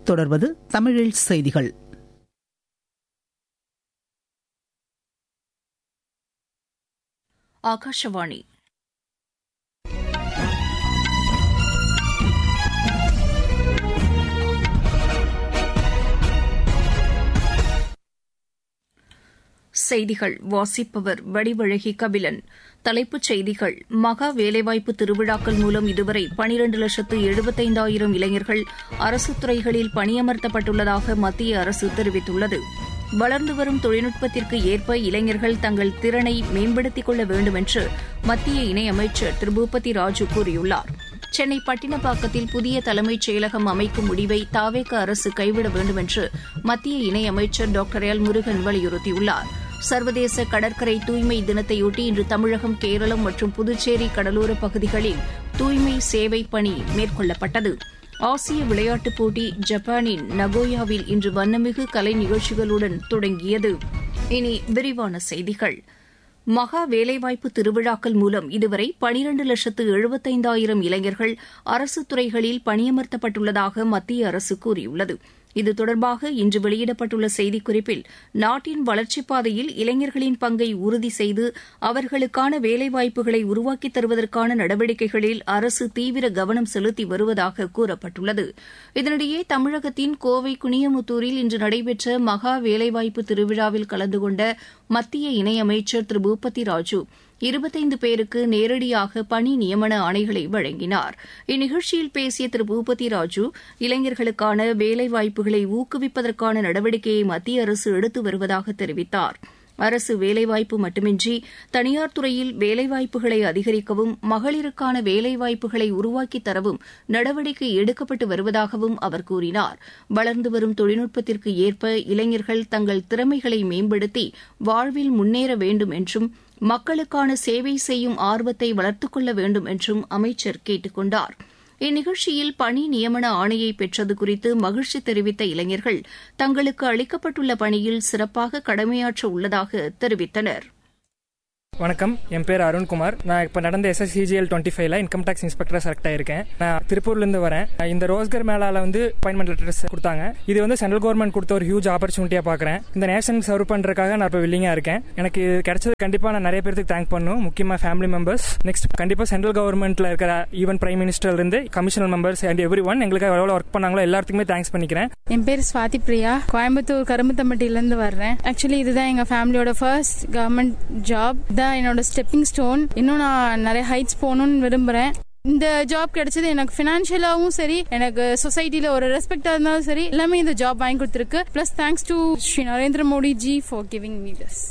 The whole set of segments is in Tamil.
தொடர்வது தமிழில் செய்திகள் ஆகாஷவாணி செய்திகள் வாசிப்பவர் வடிவழகி கபிலன் தலைப்புச் செய்திகள் மகா வேலைவாய்ப்பு திருவிழாக்கள் மூலம் இதுவரை பனிரண்டு லட்சத்து எழுபத்தைந்தாயிரம் இளைஞர்கள் அரசுத் துறைகளில் பணியமர்த்தப்பட்டுள்ளதாக மத்திய அரசு தெரிவித்துள்ளது வளர்ந்து வரும் தொழில்நுட்பத்திற்கு ஏற்ப இளைஞர்கள் தங்கள் திறனை மேம்படுத்திக் கொள்ள வேண்டும் என்று மத்திய இணையமைச்சர் திரு பூபதி ராஜு கூறியுள்ளார் சென்னை பட்டினப்பாக்கத்தில் புதிய தலைமைச் செயலகம் அமைக்கும் முடிவை தாவேக அரசு கைவிட வேண்டும் என்று மத்திய இணையமைச்சர் டாக்டர் எல் முருகன் வலியுறுத்தியுள்ளார் சர்வதேச கடற்கரை தூய்மை தினத்தையொட்டி இன்று தமிழகம் கேரளம் மற்றும் புதுச்சேரி கடலோர பகுதிகளில் தூய்மை சேவை பணி மேற்கொள்ளப்பட்டது ஆசிய விளையாட்டுப் போட்டி ஜப்பானின் நகோயாவில் இன்று வண்ணமிகு கலை நிகழ்ச்சிகளுடன் தொடங்கியது இனி விரிவான செய்திகள் மகா வேலைவாய்ப்பு திருவிழாக்கள் மூலம் இதுவரை பனிரண்டு லட்சத்து எழுபத்தைந்தாயிரம் இளைஞர்கள் அரசு துறைகளில் பணியமர்த்தப்பட்டுள்ளதாக மத்திய அரசு கூறியுள்ளது இது தொடர்பாக இன்று வெளியிடப்பட்டுள்ள செய்திக்குறிப்பில் நாட்டின் வளர்ச்சிப் பாதையில் இளைஞர்களின் பங்கை உறுதி செய்து அவர்களுக்கான வேலைவாய்ப்புகளை உருவாக்கித் தருவதற்கான நடவடிக்கைகளில் அரசு தீவிர கவனம் செலுத்தி வருவதாக கூறப்பட்டுள்ளது இதனிடையே தமிழகத்தின் கோவை குனியமுத்தூரில் இன்று நடைபெற்ற மகா வேலைவாய்ப்பு திருவிழாவில் கலந்து கொண்ட மத்திய இணையமைச்சர் திரு பூபதி ராஜு இருபத்தைந்து பேருக்கு நேரடியாக பணி நியமன ஆணைகளை வழங்கினார் இந்நிகழ்ச்சியில் பேசிய திரு பூபதி ராஜு இளைஞர்களுக்கான வேலைவாய்ப்புகளை ஊக்குவிப்பதற்கான நடவடிக்கையை மத்திய அரசு எடுத்து வருவதாக தெரிவித்தார் அரசு வேலைவாய்ப்பு மட்டுமின்றி தனியார் துறையில் வேலைவாய்ப்புகளை அதிகரிக்கவும் மகளிருக்கான வேலைவாய்ப்புகளை உருவாக்கித் தரவும் நடவடிக்கை எடுக்கப்பட்டு வருவதாகவும் அவர் கூறினார் வளர்ந்து வரும் தொழில்நுட்பத்திற்கு ஏற்ப இளைஞர்கள் தங்கள் திறமைகளை மேம்படுத்தி வாழ்வில் முன்னேற வேண்டும் என்றும் மக்களுக்கான சேவை செய்யும் ஆர்வத்தை வளர்த்துக் கொள்ள வேண்டும் என்றும் அமைச்சர் கேட்டுக் கொண்டார் இந்நிகழ்ச்சியில் பணி நியமன ஆணையை பெற்றது குறித்து மகிழ்ச்சி தெரிவித்த இளைஞர்கள் தங்களுக்கு அளிக்கப்பட்டுள்ள பணியில் சிறப்பாக கடமையாற்ற உள்ளதாக தெரிவித்தனா் வணக்கம் என் பேர் அருண்குமார் நான் இப்போ நடந்த எஸ்எஸ்சிஜிஎல் டுவெண்ட்டி ஃபைவ்ல இன்கம் டேக்ஸ் இன்ஸ்பெக்டர் செலக்ட் ஆயிருக்கேன் நான் திருப்பூர்லேருந்து வரேன் இந்த ரோஸ்கர் மேலால வந்து அப்பாயின்மெண்ட் லெட்டர்ஸ் கொடுத்தாங்க இது வந்து சென்ட்ரல் கவர்மெண்ட் கொடுத்த ஒரு ஹியூஜ் ஆப்பர்ச்சுனிட்டியாக பார்க்குறேன் இந்த நேஷன் சர்வ் பண்ணுறதுக்காக நான் இப்போ வில்லிங்காக இருக்கேன் எனக்கு கிடைச்சது கண்டிப்பாக நான் நிறைய பேருக்கு தேங்க் பண்ணும் முக்கியமாக ஃபேமிலி மெம்பர்ஸ் நெக்ஸ்ட் கண்டிப்பாக சென்ட்ரல் கவர்மெண்ட்ல இருக்கிற ஈவன் பிரைம் மினிஸ்டர்லேருந்து commissioner members and every one எங்களுக்கு எவ்வளோ ஒர்க் பண்ணாங்களோ எல்லாத்துக்குமே தேங்க்ஸ் பண்ணிக்கிறேன் என் பேர் சுவாதி பிரியா கோயம்புத்தூர் கரும்புத்தம்பட்டியிலேருந்து வர்றேன் ஆக்சுவலி இதுதான் எங்கள் ஃபேமிலியோட ஃபர்ஸ்ட் கவர்மெண்ட் ஜாப் தான் என்னோட ஸ்டெப்பிங் ஸ்டோன் இன்னும் நான் நிறைய ஹைட்ஸ் போகணும்னு விரும்புறேன் இந்த ஜாப் கிடைச்சது எனக்கு பினான்சியலாவும் சரி எனக்கு சொசைட்டில ஒரு ரெஸ்பெக்டா இருந்தாலும் சரி எல்லாமே இந்த ஜாப் வாங்கி கொடுத்துருக்கு plus thanks to Shri Narendra Modi ji for giving me this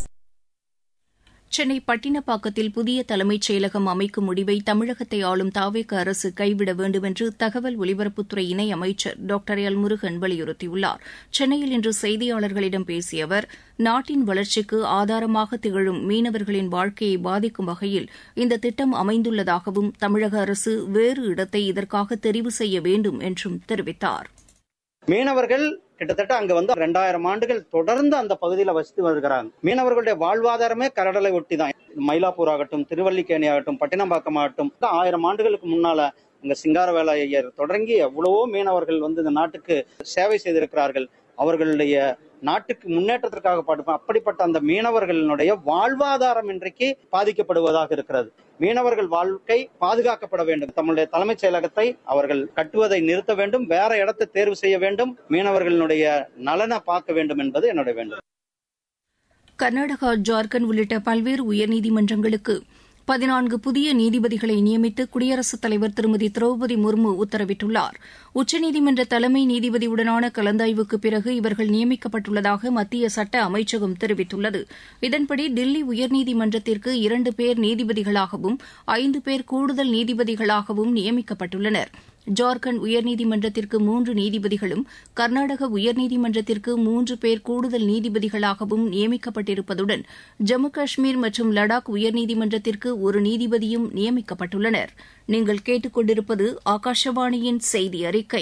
Chennai பட்டினப்பாக்கத்தில் புதிய தலைமைச் செயலகம் அமைக்கும் முடிவை தமிழகத்தை ஆளும் தாவேக அரசு கைவிட வேண்டும் என்று தகவல் ஒலிபரப்புத்துறை இணை அமைச்சர் டாக்டர் எல் முருகன் வலியுறுத்தியுள்ளார் சென்னையில் இன்று செய்தியாளர்களிடம் பேசிய அவர் நாட்டின் வளர்ச்சிக்கு ஆதாரமாக திகழும் மீனவர்களின் வாழ்க்கையை பாதிக்கும் வகையில் இந்த திட்டம் அமைந்துள்ளதாகவும் தமிழக அரசு வேறு இடத்தை இதற்காக தெரிவு செய்ய வேண்டும் என்றும் தெரிவித்தார் மீனவர்கள் கிட்டத்தட்ட அங்க வந்து ரெண்டாயிரம் ஆண்டுகள் தொடர்ந்து அந்த பகுதியில வசித்து வருகிறாங்க மீனவர்களுடைய வாழ்வாதாரமே கடலை ஒட்டி தான் மயிலாப்பூர் ஆகட்டும் திருவல்லிக்கேணி ஆகட்டும் பட்டினம்பாக்கம் ஆகட்டும் ஆயிரம் ஆண்டுகளுக்கு முன்னால அங்க சிங்காரவேல ஐயர் தொடங்கி எவ்வளவோ மீனவர்கள் வந்து இந்த நாட்டுக்கு சேவை செய்திருக்கிறார்கள் அவர்களுடைய நாட்டுக்கு முன்னேற்றத்திற்காக பாடுப்போம் அப்படிப்பட்ட அந்த மீனவர்களினுடைய வாழ்வாதாரம் இன்றைக்கு பாதிக்கப்படுவதாக இருக்கிறது மீனவர்கள் வாழ்க்கை பாதுகாக்கப்பட வேண்டும் தம்முடைய தலைமைச் செயலகத்தை அவர்கள் கட்டுவதை நிறுத்த வேண்டும் வேற இடத்தை தேர்வு செய்ய வேண்டும் மீனவர்களினுடைய நலனை பார்க்க வேண்டும் என்பது என்னுடைய வேண்டும் கர்நாடகா ஜார்க்கண்ட் உள்ளிட்ட பல்வேறு உயர்நீதிமன்றங்களுக்கு பதினான்கு புதிய நீதிபதிகளை நியமித்து குடியரசுத் தலைவர் திருமதி திரௌபதி முர்மு உத்தரவிட்டுள்ளார் உச்சநீதிமன்ற தலைமை நீதிபதியுடனான கலந்தாய்வுக்கு பிறகு இவர்கள் நியமிக்கப்பட்டுள்ளதாக மத்திய சட்ட அமைச்சகம் தெரிவித்துள்ளது இதன்படி தில்லி உயர்நீதிமன்றத்திற்கு இரண்டு பேர் நீதிபதிகளாகவும் ஐந்து பேர் கூடுதல் நீதிபதிகளாகவும் நியமிக்கப்பட்டுள்ளனர் ஜார்க்கண்ட் உயர்நீதிமன்றத்திற்கு மூன்று நீதிபதிகளும் கர்நாடக உயர்நீதிமன்றத்திற்கு மூன்று பேர் கூடுதல் நீதிபதிகளாகவும் நியமிக்கப்பட்டிருப்பதுடன் ஜம்மு காஷ்மீர் மற்றும் லடாக் உயர்நீதிமன்றத்திற்கு ஒரு நீதிபதியும் நியமிக்கப்பட்டுள்ளனர் நீங்கள் கேட்டுக்கொண்டிருப்பது ஆகாஷவாணியின் செய்தி அறிக்கை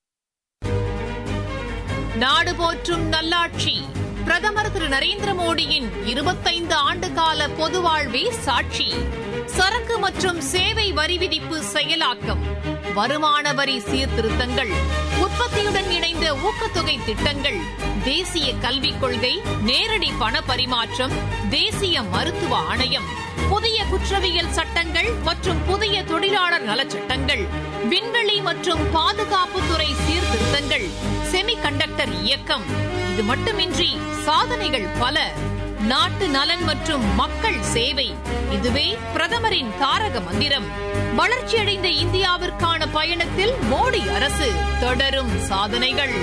நாடு போற்றும் நல்லாட்சி பிரதமர் திரு நரேந்திர மோடியின் இருபத்தைந்து ஆண்டுகால பொது வாழ்வே சாட்சி சரக்கு மற்றும் சேவை வரி விதிப்பு செயலாக்கம் வருமான வரி சீர்திருத்தங்கள் உற்பத்தியுடன் இணைந்த ஊக்கத்தொகை திட்டங்கள் தேசிய கல்விக் கொள்கை நேரடி பண பரிமாற்றம் தேசிய மருத்துவ ஆணையம் புதிய குற்றவியல் சட்டங்கள் மற்றும் புதிய தொழிலாளர் நலச்சட்டங்கள் விண்வெளி மற்றும் பாதுகாப்புத்துறை சீர்திருத்தங்கள் செமிகண்டக்டர் இயக்கம் இது மட்டுமின்றி சாதனைகள் பல நாட்டு நலன் மற்றும் மக்கள் சேவை இதுவே பிரதமரின் தாரக மந்திரம் வளர்ச்சியடைந்த இந்தியாவிற்கான பயணத்தில் மோடி அரசு தொடரும் சாதனைகள்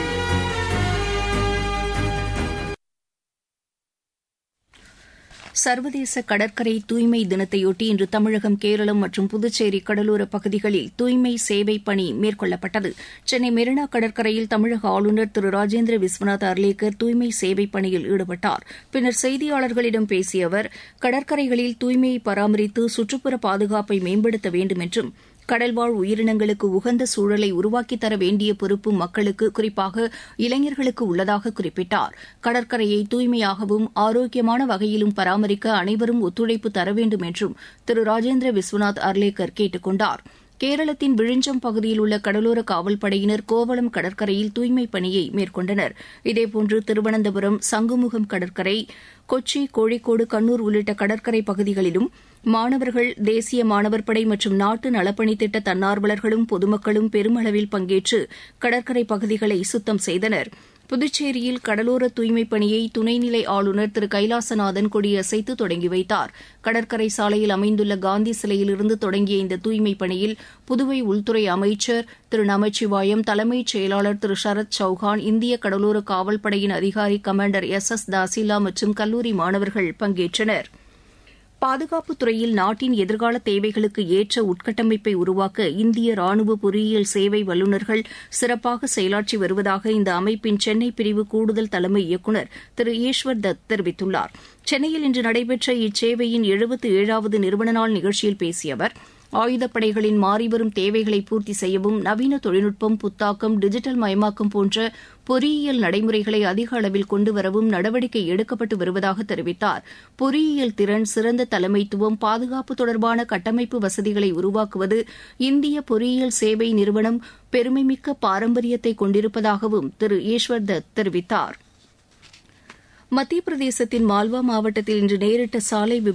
சர்வதேச கடற்கரை தூய்மை தினத்தையொட்டி இன்று தமிழகம் கேரளம் மற்றும் புதுச்சேரி கடலோர பகுதிகளில் தூய்மை சேவை பணி மேற்கொள்ளப்பட்டது சென்னை மெரினா கடற்கரையில் தமிழக ஆளுநர் திரு ராஜேந்திர விஸ்வநாத் அர்லேக்கர் தூய்மை சேவை பணியில் ஈடுபட்டார் பின்னர் செய்தியாளர்களிடம் பேசிய அவர் கடற்கரைகளில் தூய்மையை பராமரித்து சுற்றுப்புற பாதுகாப்பை மேம்படுத்த வேண்டும் என்றும் கடல்வாழ் உயிரினங்களுக்கு உகந்த சூழலை உருவாக்கித் தர வேண்டிய பொறுப்பு மக்களுக்கு குறிப்பாக இளைஞர்களுக்கு உள்ளதாக குறிப்பிட்டார் கடற்கரையை தூய்மையாகவும் ஆரோக்கியமான வகையிலும் பராமரிக்க அனைவரும் ஒத்துழைப்பு தர வேண்டும் என்றும் திரு ராஜேந்திர விஸ்வநாத் அர்லேக்கர் கேட்டுக் கொண்டார் கேரளத்தின் விழிஞ்சம் பகுதியில் உள்ள கடலோர காவல்படையினர் கோவளம் கடற்கரையில் தூய்மைப் பணியை மேற்கொண்டனர் இதேபோன்று திருவனந்தபுரம் சங்குமுகம் கடற்கரை கொச்சி கோழிக்கோடு கண்ணூர் உள்ளிட்ட கடற்கரை பகுதிகளிலும் மாணவர்கள் தேசிய மாணவர் படை மற்றும் நாட்டு நலப்பணி திட்ட தன்னார்வலர்களும் பொதுமக்களும் பெருமளவில் பங்கேற்று கடற்கரை பகுதிகளை சுத்தம் செய்தனர் புதுச்சேரியில் கடலோர தூய்மைப் பணியை துணைநிலை ஆளுநர் திரு கைலாசநாதன் கொடியசைத்து தொடங்கி வைத்தார் கடற்கரை சாலையில் அமைந்துள்ள காந்தி சிலையிலிருந்து தொடங்கிய இந்த தூய்மைப் பணியில் புதுவை உள்துறை அமைச்சர் திரு நமச்சிவாயம் தலைமைச் செயலாளர் திரு சரத் சௌஹான் இந்திய கடலோர காவல்படையின் அதிகாரி கமாண்டர் எஸ் எஸ் தாசிலா மற்றும் கல்லூரி மாணவர்கள் பங்கேற்றனா் பாதுகாப்புத் துறையில் நாட்டின் எதிர்கால தேவைகளுக்கு ஏற்ற உட்கட்டமைப்பை உருவாக்க இந்திய ராணுவ பொறியியல் சேவை வல்லுநர்கள் சிறப்பாக செயலாற்றி வருவதாக இந்த அமைப்பின் சென்னை பிரிவு கூடுதல் தலைமை இயக்குநர் திரு ஈஸ்வர் தத் தெரிவித்துள்ளார் சென்னையில் இன்று நடைபெற்ற இச்சேவையின் எழுபத்து ஏழாவது நிறுவன நாள் நிகழ்ச்சியில் பேசிய அவர் ஆயுதப்படைகளின் மாறிவரும் தேவைகளை பூர்த்தி செய்யவும் நவீன தொழில்நுட்பம் புத்தாக்கம் டிஜிட்டல் மயமாக்கம் போன்ற பொறியியல் நடைமுறைகளை அதிக அளவில் கொண்டுவரவும் நடவடிக்கை எடுக்கப்பட்டு வருவதாக தெரிவித்தார் பொறியியல் திறன் சிறந்த தலைமைத்துவம் பாதுகாப்பு தொடர்பான கட்டமைப்பு வசதிகளை உருவாக்குவது இந்திய பொறியியல் சேவை நிறுவனம் பெருமைமிக்க பாரம்பரியத்தை கொண்டிருப்பதாகவும் திரு ஈஸ்வர் தத் தெரிவித்தார் மத்திய பிரதேசத்தின் மால்வா மாவட்டத்தில் இன்று நேரிட்ட சாலை